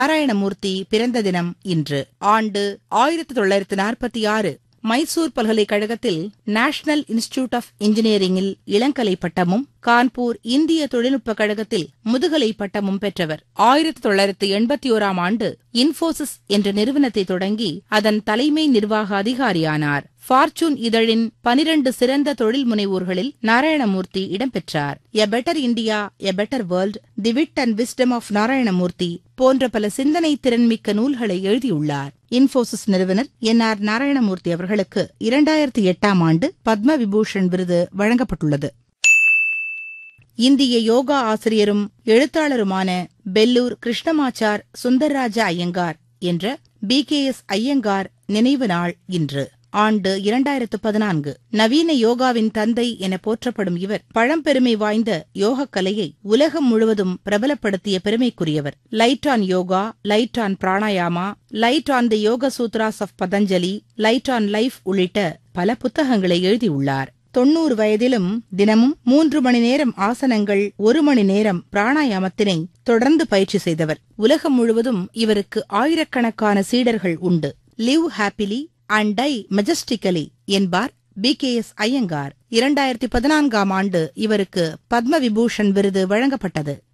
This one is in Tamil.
நாராயணமூர்த்தி பிறந்த தினம் இன்று ஆண்டு ஆயிரத்தி தொள்ளாயிரத்து நாற்பத்தி ஆறு மைசூர் பல்கலைக்கழகத்தில் நேஷனல் இன்ஸ்டிடியூட் ஆஃப் இன்ஜினியரிங்கில் இளங்கலை பட்டமும் கான்பூர் இந்திய தொழில்நுட்ப கழகத்தில் முதுகலை பட்டமும் பெற்றவர் ஆயிரத்தி தொள்ளாயிரத்து எண்பத்தி ஓராம் ஆண்டு இன்போசிஸ் என்ற நிறுவனத்தை தொடங்கி அதன் தலைமை நிர்வாக அதிகாரியானார் ஃபார்ச்சூன் இதழின் பனிரண்டு சிறந்த தொழில் முனைவோர்களில் நாராயணமூர்த்தி இடம்பெற்றார் a better India a better world the wit and wisdom of Narayanamurthy போன்ற பல சிந்தனை திறன்மிக்க நூல்களை எழுதியுள்ளார் இன்போசிஸ் நிறுவனர் என் ஆர் நாராயணமூர்த்தி அவர்களுக்கு இரண்டாயிரத்தி எட்டாம் ஆண்டு பத்ம விபூஷன் விருது வழங்கப்பட்டுள்ளது இந்திய யோகா ஆசிரியரும் எழுத்தாளருமான பெல்லூர் கிருஷ்ணமாச்சார் சுந்தர்ராஜா ஐயங்கார் என்ற பி கே எஸ் ஐயங்கார் நினைவு நாள் இன்று ஆண்டு இரண்டாயிரத்து பதினான்கு நவீன யோகாவின் தந்தை என போற்றப்படும் இவர் பழம்பெருமை வாய்ந்த யோகக் கலையை உலகம் முழுவதும் பிரபலப்படுத்திய பெருமைக்குரியவர் light on yoga light on pranayama light on the yoga sutras of Patanjali light on life உள்ளிட்ட பல புத்தகங்களை எழுதியுள்ளார் தொன்னூறு வயதிலும் தினமும் மூன்று மணி நேரம் ஆசனங்கள் ஒரு மணி நேரம் பிராணாயாமத்தினை தொடர்ந்து பயிற்சி செய்தவர் உலகம் முழுவதும் இவருக்கு ஆயிரக்கணக்கான சீடர்கள் உண்டு live happily and die majestically என்பார் பி கே எஸ் ஐயங்கார் இரண்டாயிரத்தி பதினான்காம் ஆண்டு இவருக்கு பத்ம விபூஷன் விருது வழங்கப்பட்டது